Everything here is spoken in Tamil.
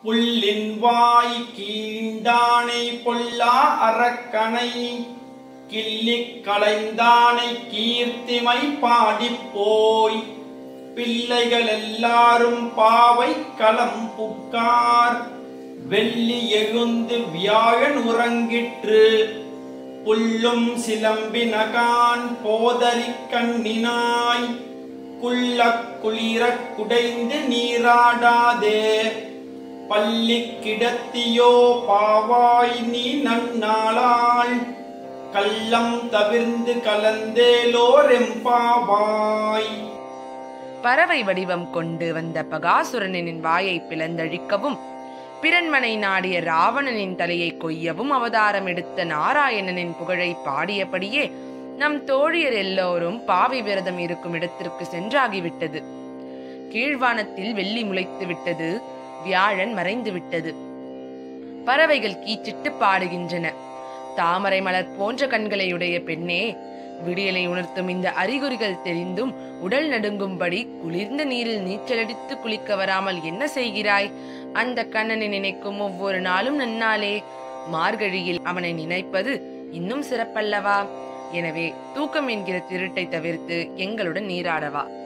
புல்லின் வாய் கீண்டானை பொல்லா அரக்கனை கிள்ளிக் களைந்தானை கீர்த்திமை பாடிப் போய் பிள்ளைகள் எல்லாரும் பாவை களம் புக்கார் வெள்ளி எழுந்து வியாழன் உறங்கிற்று புல்லும் சிலம்பினகான் போதரிக் கண்ணினாய் குள்ளக் குளிரக் குடைந்து நீராடாதே பள்ளி கிடத்தியோ பாவாய் நீ நன்னாளாள் கள்ளம் தவிர்ந்து கலந்தேலோரெம்பாவாய் பறவை வடிவம் கொண்டு வந்த பகாசுரனின் வாயை பிளந்தழிக்கவும் பிறன்மனை நாடிய ராவணனின் தலையை கொய்யவும் அவதாரம் எடுத்த நாராயணனின் புகழை பாடியபடியே நம் தோழியர் எல்லோரும் பாவி விரதம் இருக்கும் இடத்திற்கு சென்றாகிவிட்டது கீழ்வானத்தில் வெள்ளி முளைத்து விட்டது வியாழன் மறைந்து விட்டது பறவைகள் கீச்சிட்டு பாடுகின்றன தாமரை மலர் போன்ற கண்களையுடைய பெண்ணே விடியலை உணர்த்தும் இந்த அறிகுறிகள் தெரிந்தும் உடல் நடுங்கும்படி குளிர்ந்த நீரில் நீச்சலடித்து குளிக்க வராமல் என்ன செய்கிறாய் அந்த கண்ணனை நினைக்கும் ஒவ்வொரு நாளும் நன்னாளே மார்கழியில் அவனை நினைப்பது இன்னும் சிறப்பல்லவா எனவே தூக்கம் என்கிற திருட்டை தவிர்த்து எங்களுடன் நீராடவா